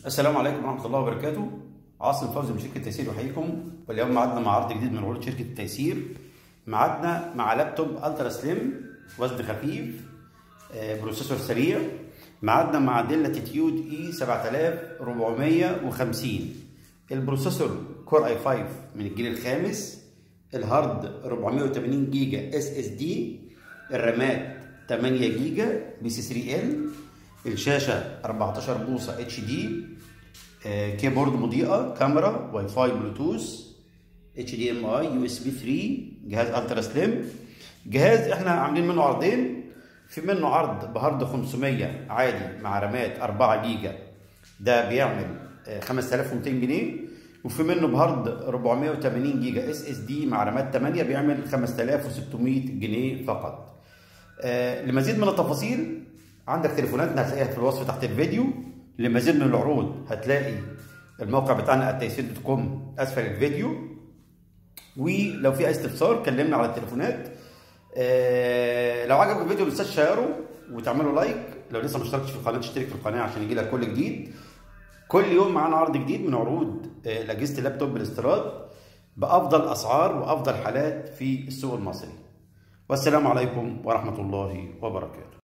السلام عليكم ورحمة الله وبركاته عاصم فوزي من شركة تيسير يحييكم واليوم معادنا مع عرض جديد من عروض شركة التيسير معادنا مع لابتوب الترا سليم وزن خفيف آه، بروسيسور سريع معادنا مع ديل لاتيتيود اي 7450 البروسيسور كور اي 5 من الجيل الخامس الهارد 480 جيجا اس اس دي الرامات 8 جيجا بي سي 3 ال الشاشه 14 بوصه اتش دي كيبورد مضيئه كاميرا واي فاي بلوتوث اتش دي ام اي يو اس بي 3 جهاز الترا سليم جهاز احنا عاملين منه عرضين في منه عرض بهارد 500 عادي مع رامات 4 جيجا ده بيعمل 5200 جنيه وفي منه بهارد 480 جيجا اس اس دي مع رامات 8 بيعمل 5600 جنيه فقط آه لمزيد من التفاصيل عندك تليفوناتنا هتلاقيها في الوصف تحت الفيديو لمزيد من العروض هتلاقي الموقع بتاعنا التيسير دوت كوم اسفل الفيديو ولو في اي استفسار كلمنا على التليفونات آه لو عجبك الفيديو ما تشيره وتعملوا لايك لو لسه ما اشتركتش في القناه اشترك في القناه عشان يجي لك كل جديد كل يوم معانا عرض جديد من عروض آه اجهزه اللابتوب بالاستيراد بافضل اسعار وافضل حالات في السوق المصري والسلام عليكم ورحمه الله وبركاته